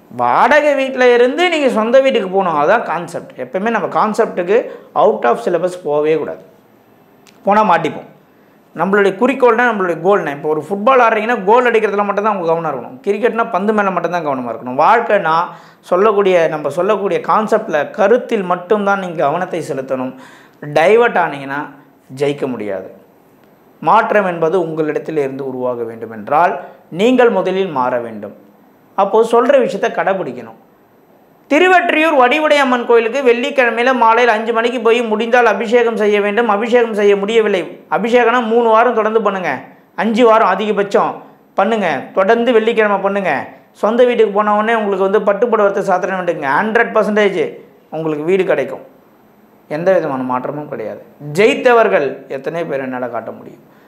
வாடகை வீட்டில் இருந்து நீங்கள் சொந்த வீட்டுக்கு போகணும் அதுதான் கான்செப்ட் எப்பவுமே நம்ம கான்செப்ட்டுக்கு அவுட் ஆஃப் சிலபஸ் போகவே கூடாது போனால் மாட்டிப்போம் நம்மளுடைய குறிக்கோள்னா நம்மளுடைய கோல்னா இப்போ ஒரு ஃபுட்பால் ஆடுறீங்கன்னா கோல் அடிக்கிறதுல மட்டும் தான் அவங்க கவனம் இருக்கணும் கிரிக்கெட்னா பந்து மேலே மட்டும் தான் கவனமாக இருக்கணும் வாழ்க்கைனா சொல்லக்கூடிய நம்ம சொல்லக்கூடிய கான்செப்டில் கருத்தில் மட்டும்தான் நீங்கள் கவனத்தை செலுத்தணும் டைவர்ட் ஆனீங்கன்னா ஜெயிக்க முடியாது மாற்றம் என்பது உங்களிடத்தில் இருந்து உருவாக வேண்டும் என்றால் நீங்கள் முதலில் மாற வேண்டும் அப்போது சொல்கிற விஷயத்தை கடைபிடிக்கணும் திருவற்றியூர் வடிவுடை அம்மன் கோயிலுக்கு வெள்ளிக்கிழமையில் மாலையில் அஞ்சு மணிக்கு போய் முடிந்தால் அபிஷேகம் செய்ய வேண்டும் அபிஷேகம் செய்ய முடியவில்லை அபிஷேகம்னா மூணு வாரம் தொடர்ந்து பண்ணுங்க அஞ்சு வாரம் அதிகபட்சம் பண்ணுங்க தொடர்ந்து வெள்ளிக்கிழமை பண்ணுங்க சொந்த வீட்டுக்கு போன உடனே உங்களுக்கு வந்து பட்டுப்புடவத்தை சாத்திரம் வேண்டுங்க ஹண்ட்ரட் பர்சன்டேஜ் உங்களுக்கு வீடு கிடைக்கும் எந்த விதமான மாற்றமும் கிடையாது ஜெயித்தவர்கள் எத்தனை பேர் என்னால் காட்ட முடியும்